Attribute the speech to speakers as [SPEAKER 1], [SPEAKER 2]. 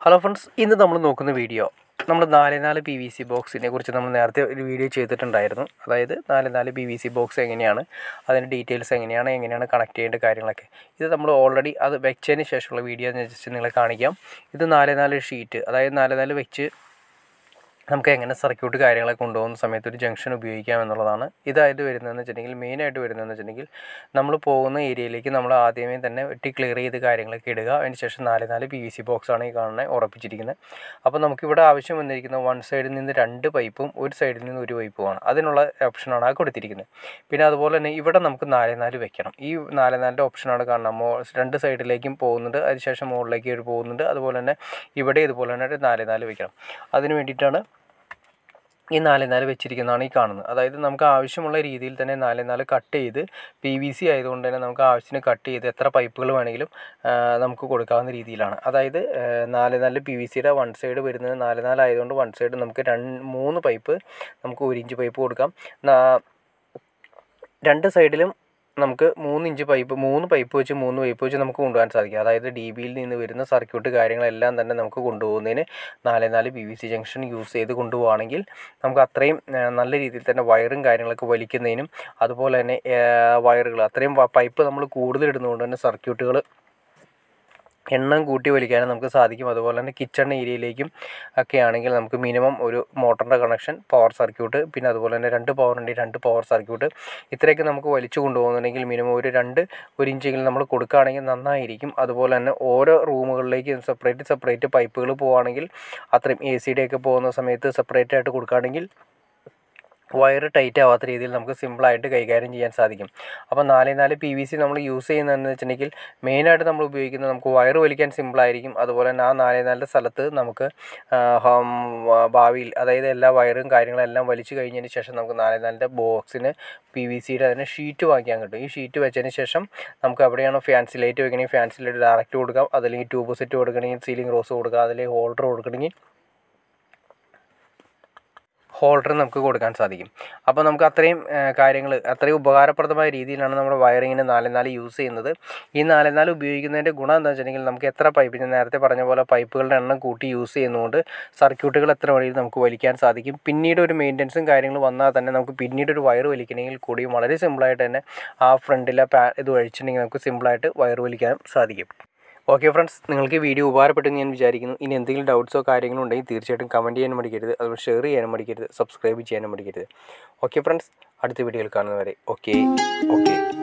[SPEAKER 1] hello friends ഇന്ന് നമ്മൾ നോക്കുന്ന വീഡിയോ നമ്മൾ നാല് നാല് പി വി സി ബോക്സിനെ കുറിച്ച് നമ്മൾ നേരത്തെ ഒരു വീഡിയോ ചെയ്തിട്ടുണ്ടായിരുന്നു അതായത് നാല് നാല് പി വി സി ബോക്സ് എങ്ങനെയാണ് അതിൻ്റെ ഡീറ്റെയിൽസ് എങ്ങനെയാണ് എങ്ങനെയാണ് കണക്ട് ചെയ്യേണ്ട കാര്യങ്ങളൊക്കെ ഇത് നമ്മൾ ഓൾറെഡി അത് വെച്ചതിന് ശേഷമുള്ള വീഡിയോ ഞാൻ ജസ്റ്റ് നിങ്ങളെ കാണിക്കാം ഇത് നാല് നാല് ഷീറ്റ് അതായത് നാല് നാല് വെച്ച് നമുക്ക് എങ്ങനെ സർക്യൂട്ട് കാര്യങ്ങളൊക്കെ കൊണ്ടുപോകുന്ന സമയത്ത് ഒരു ജംഗ്ഷൻ ഉപയോഗിക്കാം എന്നുള്ളതാണ് ഇതായത് വരുന്നതെന്ന് വെച്ചിട്ടുണ്ടെങ്കിൽ മെയിനായിട്ട് വരുന്നതെന്ന് വെച്ചിട്ടുണ്ടെങ്കിൽ നമ്മൾ പോകുന്ന ഏരിയയിലേക്ക് നമ്മൾ ആദ്യമേ തന്നെ വെട്ടി ക്ലിയർ ചെയ്ത് കാര്യങ്ങളൊക്കെ ഇടുക അതിന് ശേഷം നാല് നാല് പി വി സി ബോക്സാണ് ഈ കാണുന്നത് ഉറപ്പിച്ചിരിക്കുന്നത് അപ്പോൾ നമുക്കിവിടെ ആവശ്യം വന്നിരിക്കുന്ന വൺ സൈഡിൽ നിന്ന് രണ്ട് പൈപ്പും ഒരു സൈഡിൽ നിന്ന് ഒരു പൈപ്പുമാണ് അതിനുള്ള ഓപ്ഷനാണ് ആ കൊടുത്തിരിക്കുന്നത് പിന്നെ അതുപോലെ തന്നെ ഇവിടെ നമുക്ക് നാല് നാല് വെക്കണം ഈ നാല് നാലിൻ്റെ ഓപ്ഷനാണ് കാണുന്നത് മോ രണ്ട് സൈഡിലേക്കും പോകുന്നുണ്ട് അതിനുശേഷം മുകളിലേക്ക് ഒരു പോകുന്നുണ്ട് അതുപോലെ തന്നെ ഇവിടെ ഇതുപോലെ തന്നെ ഒരു നാല് നാല് വെക്കണം അതിന് വേണ്ടിയിട്ടാണ് ഈ നാല് നാല് വെച്ചിരിക്കുന്നതാണ് ഈ കാണുന്നത് അതായത് നമുക്ക് ആവശ്യമുള്ള രീതിയിൽ തന്നെ നാല് നാല് കട്ട് ചെയ്ത് പി വി സി ആയതുകൊണ്ട് തന്നെ നമുക്ക് ആവശ്യത്തിന് കട്ട് ചെയ്ത് എത്ര പൈപ്പുകൾ വേണമെങ്കിലും ആ, നമുക്ക് കൊടുക്കാവുന്ന രീതിയിലാണ് അതായത് ആ, നാല് നാല് പി വി സിയുടെ വൺ സൈഡ് വരുന്നത് നാല് നാല് ആയതുകൊണ്ട് വൺ സൈഡ് നമുക്ക് രണ്ട് മൂന്ന് പൈപ്പ് നമുക്ക് ഒരു ഇഞ്ച് പൈപ്പ് കൊടുക്കാം നാ- രണ്ട് സൈഡിലും നമുക്ക് മൂന്ന് ഇഞ്ച് പൈപ്പ് മൂന്ന് പൈപ്പ് വെച്ച് മൂന്ന് പൈപ്പ് വെച്ച് നമുക്ക് കൊണ്ടുപോകാൻ സാധിക്കും അതായത് ഡി ബിയിൽ നിന്ന് വരുന്ന സർക്യൂട്ട് കാര്യങ്ങളെല്ലാം തന്നെ നമുക്ക് കൊണ്ടുപോകുന്നതിന് നാല് നാല് P V C junction use ചെയ്ത് കൊണ്ടുപോവുകയാണെങ്കിൽ നമുക്ക് അത്രയും ആ, നല്ല രീതിയിൽ തന്നെ വയറും കാര്യങ്ങളൊക്കെ വലിക്കുന്നതിനും അതുപോലെ തന്നെ വയറുകൾ അത്രയും വ- പൈപ്പ് നമ്മൾ കൂടുതൽ ഇടുന്നതുകൊണ്ട് തന്നെ സർക്യൂട്ടുകൾ എണ്ണം കൂട്ടി വലിക്കാനും നമുക്ക് സാധിക്കും അതുപോലെ തന്നെ കിച്ചൺ ഏരിയയിലേക്കും ഒക്കെ ആണെങ്കിൽ നമുക്ക് മിനിമം ഒരു മോട്ടറിൻ്റെ കണക്ഷൻ പവർ സർക്യൂട്ട് പിന്നെ അതുപോലെ തന്നെ രണ്ട് പവർ ഉണ്ടെങ്കിൽ രണ്ട് പവർ സർക്യൂട്ട് ഇത്രയൊക്കെ നമുക്ക് വലിച്ചു കൊണ്ടുപോകുന്നുണ്ടെങ്കിൽ മിനിമം ഒരു രണ്ട് ഒരു ഇഞ്ചെങ്കിലും നമ്മൾ കൊടുക്കുകയാണെങ്കിൽ നന്നായിരിക്കും അതുപോലെ തന്നെ ഓരോ റൂമുകളിലേക്ക് സെപ്പറേറ്റ് സെപ്പറേറ്റ് പൈപ്പുകൾ പോവുകയാണെങ്കിൽ അത്രയും എ സിയുടെയൊക്കെ പോകുന്ന സമയത്ത് സെപ്പറേറ്റ് ആയിട്ട് കൊടുക്കുകയാണെങ്കിൽ വയർ ടൈറ്റ് ആവാത്ത രീതിയിൽ നമുക്ക് സിമ്പിളായിട്ട് കൈകാര്യം ചെയ്യാൻ സാധിക്കും അപ്പോൾ നാല് നാല് പി വി സി നമ്മൾ യൂസ് ചെയ്യുന്നതെന്ന് വെച്ചിട്ടുണ്ടെങ്കിൽ മെയിനായിട്ട് നമ്മൾ ഉപയോഗിക്കുന്നത് നമുക്ക് വയർ വലിക്കാൻ സിമ്പിളായിരിക്കും അതുപോലെ തന്നെ ആ നാല് നാലിൻ്റെ സ്ഥലത്ത് നമുക്ക് ആ, ഹം, വ- ഭാവിയിൽ അതായത് എല്ലാ വയറും കാര്യങ്ങളും എല്ലാം വലിച്ചു കഴിഞ്ഞതിന് ശേഷം നമുക്ക് നാല് നാലിൻ്റെ ബോക്സിന് പി വി സിയുടെ അതിന് ഷീറ്റ് വാങ്ങിക്കാൻ കിട്ടും ഈ ഷീറ്റ് വെച്ചതിന് ശേഷം നമുക്ക് എവിടെയാണോ ഫാൻസി ലൈറ്റ് വെക്കണമെങ്കിൽ ഫാൻസി ലൈറ്റ് ഡയറക്റ്റ് കൊടുക്കാം അതല്ലെങ്കിൽ ട്യൂബ് സെറ്റ് കൊടുക്കണമെങ്കിൽ സീലിംഗ് റോസ് കൊടുക്കാം അതിലേക്ക് ഹോൾഡർ കൊടുക്കണമെങ്കിൽ ഹോൾഡർ നമുക്ക് കൊടുക്കാൻ സാധിക്കും അപ്പോൾ നമുക്ക് അത്രയും കാര്യങ്ങൾ അത്രയും ഉപകാരപ്രദമായ രീതിയിലാണ് നമ്മുടെ വയറിങ്ങിന് നാല് നാല് യൂസ് ചെയ്യുന്നത് ഈ നാല് നാല് ഉപയോഗിക്കുന്നതിൻ്റെ ഗുണം എന്താ വെച്ചിട്ടുണ്ടെങ്കിൽ നമുക്ക് എത്ര പൈപ്പ് ഞാൻ നേരത്തെ പറഞ്ഞ പോലെ പൈപ്പുകളുടെ എണ്ണം കൂട്ടി യൂസ് ചെയ്യുന്നതുകൊണ്ട് സർക്യൂട്ടുകൾ എത്ര വേണമെങ്കിലും നമുക്ക് വലിക്കാൻ സാധിക്കും പിന്നീട് ഒരു മെയിൻ്റനൻസും കാര്യങ്ങളും വന്നാൽ തന്നെ നമുക്ക് പിന്നീട് ഒരു വയർ വലിക്കണമെങ്കിൽ കൂടി വളരെ സിമ്പിളായിട്ട് തന്നെ ആ ഫ്രണ്ടിലെ പാ ഇത് ഒഴിച്ചിട്ടുണ്ടെങ്കിൽ നമുക്ക് സിമ്പിളായിട്ട് വയർ വലിക്കാൻ സാധിക്കും ഓക്കെ ഫ്രണ്ട്സ് നിങ്ങൾക്ക് ഈ വീഡിയോ ഉപകാരപ്പെട്ടെന്ന് ഞാൻ വിചാരിക്കുന്നു ഇനി എന്തെങ്കിലും ഡൗട്ട്സോ കാര്യങ്ങളോ ഉണ്ടെങ്കിൽ തീർച്ചയായിട്ടും കമൻറ്റ് ചെയ്യാനും മടിക്കരുത് അതുപോലെ ഷെയർ ചെയ്യാനും മടിക്കരുത് സബ്സ്ക്രൈബ് ചെയ്യാനും മടിക്കരുത് ഓക്കെ ഫ്രണ്ട്സ് അടുത്ത വീഡിയോയിൽ കാണുന്നവരെ ഓക്കെ ഓക്കെ